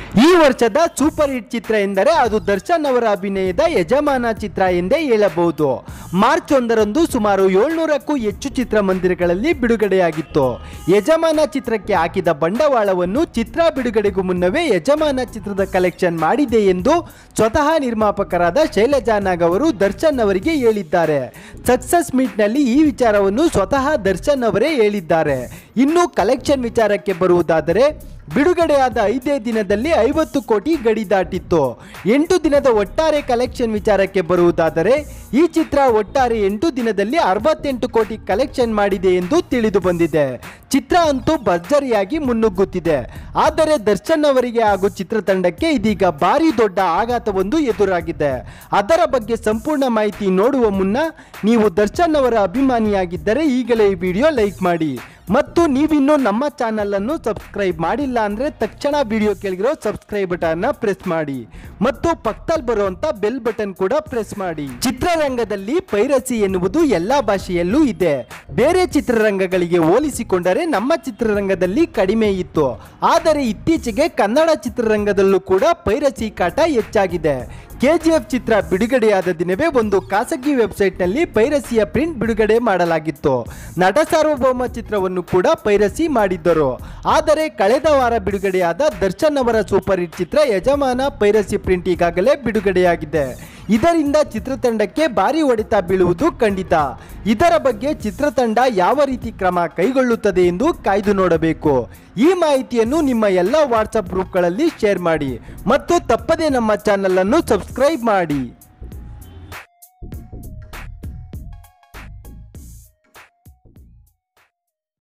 ಈ ವರ್ಷದ super hit ಚಿತ್ರ ಎಂದರೆ ಅದು ದರ್ಶನ್ ಅವರ ಅಭಿನಯದ ಯಜಮಾನ ಚಿತ್ರ ಎಂದೇ ಹೇಳಬಹುದು ಮಾರ್ಚ್ ಒಂದರಂದು ಸುಮಾರು ಏಳ್ನೂರಕ್ಕೂ ಹೆಚ್ಚು ಚಿತ್ರಮಂದಿರಗಳಲ್ಲಿ ಬಿಡುಗಡೆಯಾಗಿತ್ತು ಯಜಮಾನ ಚಿತ್ರಕ್ಕೆ ಹಾಕಿದ ಬಂಡವಾಳವನ್ನು ಚಿತ್ರ ಬಿಡುಗಡೆಗೂ ಮುನ್ನವೇ ಯಜಮಾನ ಚಿತ್ರದ ಕಲೆಕ್ಷನ್ ಮಾಡಿದೆ ಎಂದು ಸ್ವತಃ ನಿರ್ಮಾಪಕರಾದ ಶೈಲಜಾ ನಾಗ್ ಅವರು ದರ್ಶನ್ ಅವರಿಗೆ ಹೇಳಿದ್ದಾರೆ ಸಕ್ಸಸ್ ಮೀಟ್ನಲ್ಲಿ ಈ ವಿಚಾರವನ್ನು ಸ್ವತಃ ದರ್ಶನ್ ಅವರೇ ಹೇಳಿದ್ದಾರೆ ಇನ್ನು ಕಲೆಕ್ಷನ್ ವಿಚಾರಕ್ಕೆ ಬರುವುದಾದರೆ ಬಿಡುಗಡೆಯಾದ ಐದೇ ದಿನದಲ್ಲಿ ಐವತ್ತು ಕೋಟಿ ಗಡಿ ದಾಟಿತ್ತು ಎಂಟು ದಿನದ ಒಟ್ಟಾರೆ ಕಲೆಕ್ಷನ್ ವಿಚಾರಕ್ಕೆ ಬರುವುದಾದರೆ ಈ ಚಿತ್ರ ಒಟ್ಟಾರೆ ಎಂಟು ದಿನದಲ್ಲಿ ಅರವತ್ತೆಂಟು ಕೋಟಿ ಕಲೆಕ್ಷನ್ ಮಾಡಿದೆ ಎಂದು ತಿಳಿದು ಬಂದಿದೆ ಚಿತ್ರ ಅಂತೂ ಭರ್ಜರಿಯಾಗಿ ಮುನ್ನುಗ್ಗುತ್ತಿದೆ ಆದರೆ ದರ್ಶನ್ ಅವರಿಗೆ ಹಾಗೂ ಚಿತ್ರತಂಡಕ್ಕೆ ಇದೀಗ ಭಾರಿ ದೊಡ್ಡ ಆಘಾತವೊಂದು ಎದುರಾಗಿದೆ ಅದರ ಬಗ್ಗೆ ಸಂಪೂರ್ಣ ಮಾಹಿತಿ ನೋಡುವ ಮುನ್ನ ನೀವು ದರ್ಶನ್ ಅವರ ಅಭಿಮಾನಿಯಾಗಿದ್ದರೆ ಈಗಲೇ ಈ ವಿಡಿಯೋ ಲೈಕ್ ಮಾಡಿ ಮತ್ತು ನೀವಿನ್ನೂ ನಮ್ಮ ಚಾನಲ್ ಅನ್ನು ಸಬ್ಸ್ಕ್ರೈಬ್ ಮಾಡಿಲ್ಲ ಅಂದ್ರೆ ತಕ್ಷಣ ವಿಡಿಯೋ ಕೆಳಗಿರೋ ಸಬ್ಸ್ಕ್ರೈಬ್ ಬಟನ್ ಪ್ರೆಸ್ ಮಾಡಿ ಮತ್ತು ಪಕ್ಕದಲ್ಲಿ ಬರುವಂತ ಬೆಲ್ ಬಟನ್ ಕೂಡ ಪ್ರೆಸ್ ಮಾಡಿ ಚಿತ್ರರಂಗದಲ್ಲಿ ಪೈರಸಿ ಎನ್ನುವುದು ಎಲ್ಲಾ ಭಾಷೆಯಲ್ಲೂ ಇದೆ ಬೇರೆ ಚಿತ್ರರಂಗಗಳಿಗೆ ಹೋಲಿಸಿಕೊಂಡರೆ ನಮ್ಮ ಚಿತ್ರರಂಗದಲ್ಲಿ ಕಡಿಮೆ ಇತ್ತು ಆದರೆ ಇತ್ತೀಚೆಗೆ ಕನ್ನಡ ಚಿತ್ರರಂಗದಲ್ಲೂ ಕೂಡ ಪೈರಸಿ ಕಾಟ ಹೆಚ್ಚಾಗಿದೆ ಕೆಜಿಎಫ್ ಚಿತ್ರ ಬಿಡುಗಡೆಯಾದ ದಿನವೇ ಒಂದು ಖಾಸಗಿ ವೆಬ್ಸೈಟ್ನಲ್ಲಿ ಪೈರಸಿಯ ಪ್ರಿಂಟ್ ಬಿಡುಗಡೆ ಮಾಡಲಾಗಿತ್ತು ನಟ ಸಾರ್ವಭೌಮ ಚಿತ್ರವನ್ನು ಕೂಡ ಪೈರಸಿ ಮಾಡಿದ್ದರು ಆದರೆ ಕಳೆದ ವಾರ ಬಿಡುಗಡೆಯಾದ ದರ್ಶನ್ ಅವರ ಸೂಪರ್ ಹಿಟ್ ಚಿತ್ರ ಯಜಮಾನ ಪೈರಸಿ ಪ್ರಿಂಟ್ ಈಗಾಗಲೇ ಬಿಡುಗಡೆಯಾಗಿದೆ ಇದರಿಂದ ಚಿತ್ರತಂಡಕ್ಕೆ ಭಾರಿ ಹೊಡೆತ ಬೀಳುವುದು ಖಂಡಿತ ಇದರ ಬಗ್ಗೆ ಚಿತ್ರತಂಡ ಯಾವ ರೀತಿ ಕ್ರಮ ಕೈಗೊಳ್ಳುತ್ತದೆ ಎಂದು ಕಾಯ್ದು ನೋಡಬೇಕು ಈ ಮಾಹಿತಿಯನ್ನು ನಿಮ್ಮ ಎಲ್ಲ ವಾಟ್ಸಪ್ ಗ್ರೂಪ್ಗಳಲ್ಲಿ ಶೇರ್ ಮಾಡಿ ಮತ್ತು ತಪ್ಪದೇ ನಮ್ಮ ಚಾನಲ್ ಅನ್ನು ಸಬ್ಸ್ಕ್ರೈಬ್ ಮಾಡಿ